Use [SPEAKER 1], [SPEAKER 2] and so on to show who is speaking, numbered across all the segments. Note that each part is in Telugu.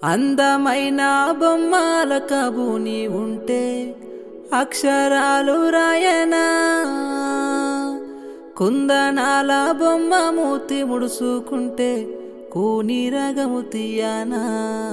[SPEAKER 1] అందమైన బొమ్మల కబుని ఉంటే అక్షరాలు రాయనా కుందనాల బొమ్మ మూతి ముడుసుకుంటే కూని రగము తీయనా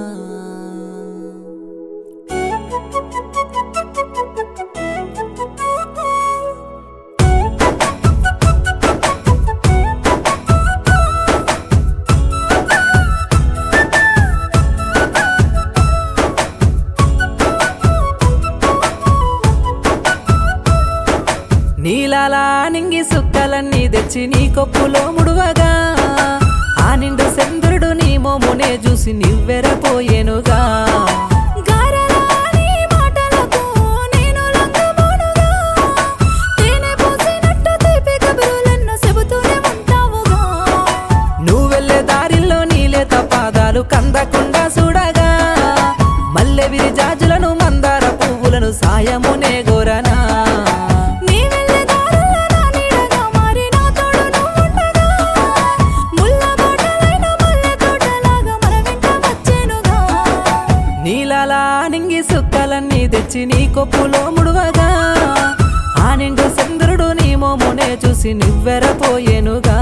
[SPEAKER 1] నీలాలా నింగి సుక్కలన్నీ తెచ్చి నీ కొప్పులో ముడువగా ఆ నిండు చంద్రుడు నీ మోమునే చూసి నివ్వెరపోయేనుగా
[SPEAKER 2] గారలాని మాటలకు నేను లొంగబోనుగా. తేనె పూసినట్టు తీపి కబురులెన్నో చెబుతూనే ఉంటావుగా.
[SPEAKER 1] నువ్వు వెళ్ళే దారిలో నీలేత పాదాలు కందకుండా చూడగా మల్లె విరి జాజులను మందార పువ్వులను సాయమునే గోరనా
[SPEAKER 2] నీ వెళ్ళే దారుల్లో నా నీడగా మారి నా తోడు నువ్వుండగా. ముళ్ళ బాటలైన మల్లె తోటలాగా మన వెంట వచ్చేనుగా.
[SPEAKER 1] నీలాలా నింగి సుక్కలన్నీ తెచ్చి నీ కొప్పులో ముడువగా ఆ నిండు చంద్రుడు నీ మోమునే చూసి నివ్వెరపోయేనుగా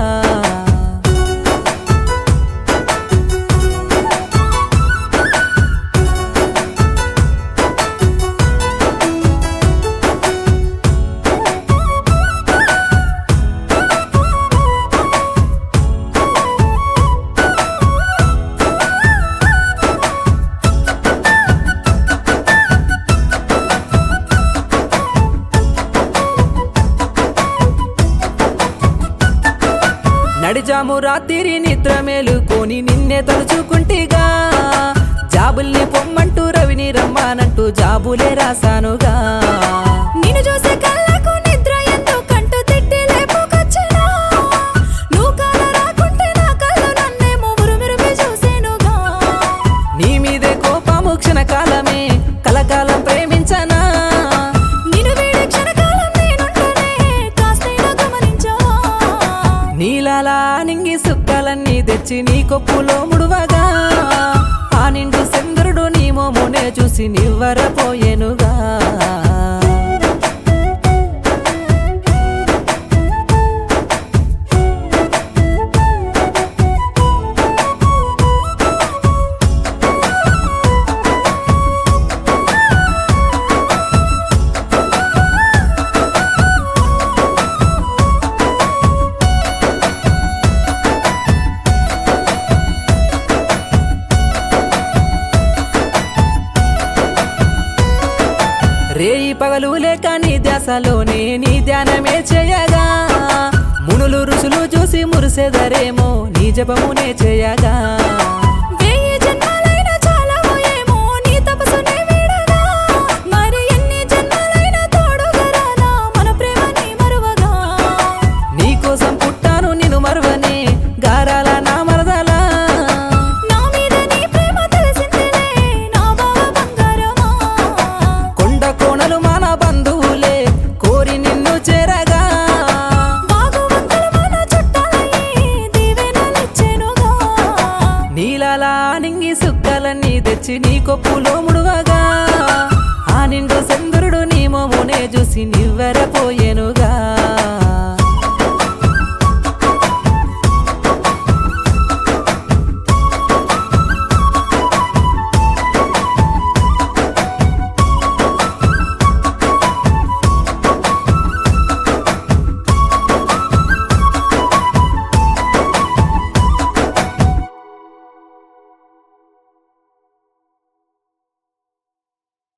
[SPEAKER 1] నడిజాము రాత్రి నిద్ర మేలుకొని నిన్నే తలుచుకుంటిగా జాబుల్ని పొమ్మంటూ రవిని రమ్మానంటూ జాబులే రాసానుగా
[SPEAKER 2] నిన్ను చూసే కళ్ళకు నిద్ర ఎందుకంటూ తిట్టి లేపుకొచ్చినా. నువ్వు కాల రాకుంటే నా కళ్ళు నన్నేమో ఉరుమిరుమి చూసేనుగా.
[SPEAKER 1] నీ మీదే కోపము క్షణకాలమే కలకాలం ప్రేమించనా
[SPEAKER 2] నిన్ను వీడే క్షణకాలం నేనుంటేనే కాస్తైనా గమనించావా?
[SPEAKER 1] నీలాలా నింగి సుక్కలన్నీ తెచ్చి నీ కొప్పులో ముడువగా ఆ నిండు చంద్రుడు నీ మోమునే చూసి నివ్వరపోయేనుగా రేయి పగలు లేక నీ ధ్యాసలోనే నీ ధ్యానమే చేయగా మునులు రుసులు చూసి మురిసెదరేమో నీ జపమునే చేయగా
[SPEAKER 2] వెయ్యి జన్మలైనా చాలవో ఏమో నీ తపస్సునే వీడగా. మరి ఎన్ని జన్మలైనా తోడుగా రానా మన ప్రేమని మరువగా
[SPEAKER 1] నీ కోసం పుట్టాను నిన్ను మరువనే గారాల నా మరదలా
[SPEAKER 2] నా మీద నీ ప్రేమ తెలిసిందిలే నా బావ బంగారమా
[SPEAKER 1] కొండ కోణలు మన బంధువులే కోరి నిన్ను చేరగా
[SPEAKER 2] బాగు వంకలు మన చుట్టాలయ్యి దీవెనలిచ్చెనుగా
[SPEAKER 1] నీలాలా నింగి సుక్కలన్నీ తెచ్చి నీ కొప్పులో ముడువగా ఆ నిండు చంద్రుడు నీ మోమునే చూసి నివ్వెరపోయేనుగా